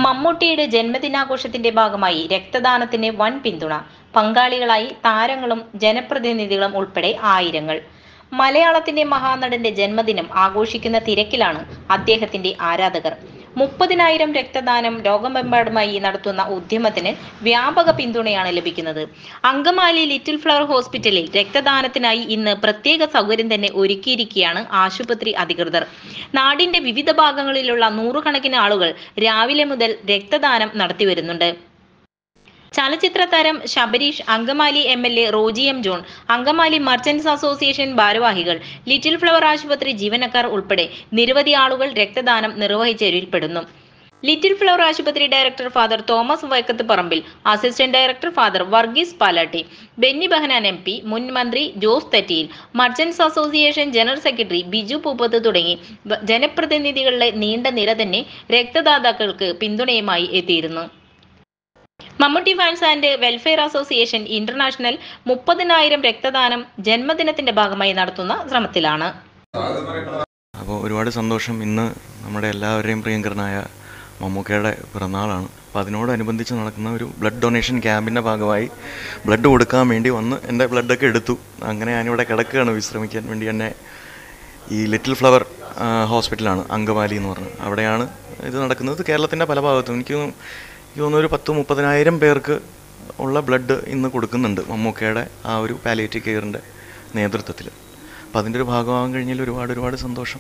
മമ്മൂട്ടിയുടെ ജന്മദിനാഘോഷത്തിന്റെ ഭാഗമായി രക്തദാനത്തിന് വൻ പിന്തുണ പങ്കാളികളായി താരങ്ങളും ജനപ്രതിനിധികളും ഉൾപ്പെടെ ആയിരങ്ങൾ മലയാളത്തിന്റെ മഹാനടന്റെ ജന്മദിനം ആഘോഷിക്കുന്ന തിരക്കിലാണ് അദ്ദേഹത്തിന്റെ ആരാധകർ മുപ്പതിനായിരം രക്തദാനം ലോകമെമ്പാടുമായി നടത്തുന്ന ഉദ്യമത്തിന് വ്യാപക പിന്തുണയാണ് ലഭിക്കുന്നത് അങ്കമാലി ലിറ്റിൽ ഫ്ലവർ ഹോസ്പിറ്റലിൽ രക്തദാനത്തിനായി ഇന്ന് പ്രത്യേക സൗകര്യം തന്നെ ഒരുക്കിയിരിക്കുകയാണ് ആശുപത്രി അധികൃതർ നാടിന്റെ വിവിധ ഭാഗങ്ങളിലുള്ള നൂറുകണക്കിന് ആളുകൾ രാവിലെ മുതൽ രക്തദാനം നടത്തിവരുന്നുണ്ട് ചലച്ചിത്ര താരം Shabareesh Angamaly M L A Roji M John Angamaly merchants association ഭാരവാഹികൾ ലിറ്റിൽ ഫ്ലവർ ആശുപത്രി ജീവനക്കാർ ഉൾപ്പെടെ നിരവധി ആളുകൾ രക്തദാനം നിർവഹിച്ചവരിൽ പെടുന്നു ലിറ്റിൽ ഫ്ലവർ ആശുപത്രി director father Thomas Vaikkath Parambil assistant director father Varghese Palatty Benny Behanan M P മുൻ മന്ത്രി Jose Thettayil merchants association general secretary Biju Pooppath തുടങ്ങി വ- ജനപ്രതിനിധികളുടെ നീണ്ട നിര തന്നെ രക്തദാതാക്കൾക്ക് പിന്തുണയുമായി എത്തിയിരുന്നു Mammootty fans and welfare association international മുപ്പതിനായിരം രക്തദാനം ജന്മദിനത്തിന്റെ ഭാഗമായി നടത്തുന്ന ശ്രമത്തിലാണ് അപ്പോൾ ഒരുപാട് സന്തോഷം ഇന്ന് നമ്മുടെ എല്ലാവരുടെയും പ്രിയങ്കരനായ മമ്മൂക്കയുടെ പിറന്നാളാണ് അപ്പോൾ അതിനോടനുബന്ധിച്ച് നടക്കുന്ന ഒരു ബ്ലഡ് ഡൊണേഷൻ ക്യാമ്പിൻ്റെ ഭാഗമായി ബ്ലഡ് കൊടുക്കാൻ വേണ്ടി വന്ന് എൻ്റെ ബ്ലഡൊക്കെ എടുത്തു അങ്ങനെ ഞാനിവിടെ കിടക്കുകയാണ് വിശ്രമിക്കാൻ വേണ്ടി എന്നെ ഈ ലിറ്റിൽ ഫ്ലവർ ആ, ഹോസ്പിറ്റലാണ് അങ്കമാലി എന്ന് പറഞ്ഞത് അവിടെയാണ് ഇത് നടക്കുന്നത് കേരളത്തിൻ്റെ പല ഭാഗത്തും എനിക്ക് തോന്നുന്നു- എനിക്ക് തോന്നുന്നു ഒരു പത്ത് മുപ്പതിനായിരം പേർക്ക് ഉള്ള ബ്ലഡ് ഇന്ന് കൊടുക്കുന്നുണ്ട് മമ്മൂക്കയുടെ ആ ഒരു പാലിയേറ്റീവ് കെയറിൻ്റെ നേതൃത്വത്തിൽ അപ്പം അതിൻ്റെ ഒരു ഭാഗമാകാൻ കഴിഞ്ഞാൽ ഒരുപാട് ഒരുപാട് സന്തോഷം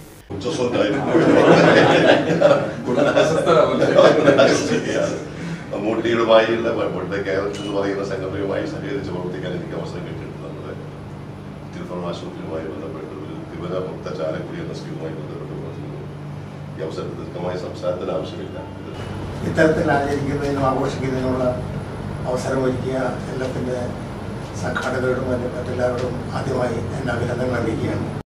മമ്മൂട്ടിയുമായുള്ള ഇവിടുത്തെ കേരളത്തിൽ എന്ന് പറയുന്ന സംഘടനയുമായി സഹകരിച്ച് പ്രവർത്തിക്കാൻ എനിക്ക് അവസരം കിട്ടിയിട്ടുണ്ട് നമ്മുടെ തിരുപ്പുറം ആശുപത്രിയുമായി ബന്ധപ്പെട്ട് ഒരു തിരുവന മുക്ത ചാലക്കുടി എന്ന സ്കീമുമായി ബന്ധപ്പെട്ട് പ്രവർത്തിക്കുന്നു ഈ അവസരത്തിൽ ദീർഘമായ സംസാരത്തിന് ആവശ്യമില്ല ഇത് ഇത്തരത്തിൽ ആചരിക്കുന്നതിനും ആഘോഷിക്കുന്നതിനുള്ള അവസരമൊരുക്കിയ എല്ലാത്തിൻ്റെ സംഘാടകരോടും മറ്റു- മറ്റെല്ലാവരോടും ആദ്യമായി എൻ്റെ അഭിനന്ദനങ്ങൾ അറിയിക്കുകയാണ്